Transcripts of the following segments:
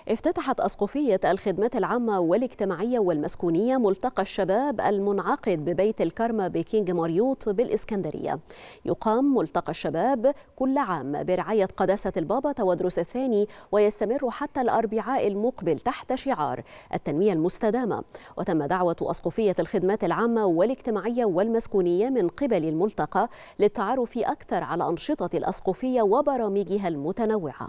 افتتحت أسقفية الخدمات العامة والاجتماعية والمسكونية ملتقى الشباب المنعقد ببيت الكرمة بكينج ماريوت بالإسكندرية يقام ملتقى الشباب كل عام برعاية قداسة البابا تودرس الثاني ويستمر حتى الأربعاء المقبل تحت شعار التنمية المستدامة وتم دعوة أسقفية الخدمات العامة والاجتماعية والمسكونية من قبل الملتقى للتعرف أكثر على أنشطة الأسقفية وبرامجها المتنوعة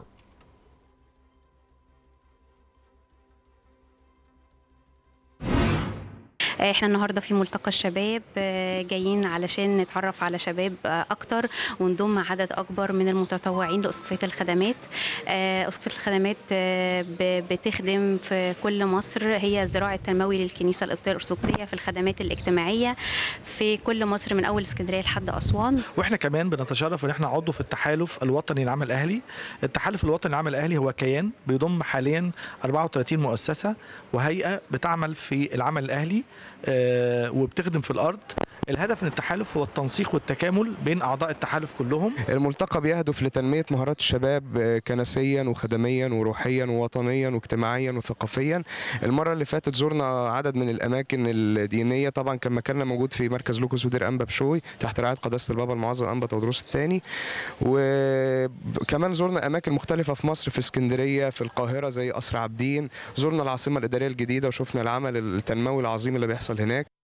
احنا النهارده في ملتقى الشباب جايين علشان نتعرف على شباب اكتر ونضم عدد اكبر من المتطوعين لاسقفيه الخدمات اسقفيه الخدمات بتخدم في كل مصر هي الذراع التنموي للكنيسه القبطيه الارثوذكسيه في الخدمات الاجتماعيه في كل مصر من اول اسكندريه لحد اسوان واحنا كمان بنتشرف ان احنا عضو في التحالف الوطني للعمل الاهلي التحالف الوطني للعمل الاهلي هو كيان بيضم حاليا 34 مؤسسه وهيئه بتعمل في العمل الاهلي وبتخدم في الارض الهدف من التحالف هو التنسيق والتكامل بين اعضاء التحالف كلهم الملتقى بيهدف لتنميه مهارات الشباب كنسيا وخدميا وروحيا ووطنيا واجتماعيا وثقافيا المره اللي فاتت زرنا عدد من الاماكن الدينيه طبعا كان مكاننا موجود في مركز لوكوس ودير انبا بشوي تحت رعايه قداسه البابا المعظم انبا تودروس الثاني وكمان زرنا اماكن مختلفه في مصر في اسكندريه في القاهره زي قصر عابدين زرنا العاصمه الاداريه الجديده وشفنا العمل التنموي العظيم اللي بيحصل هناك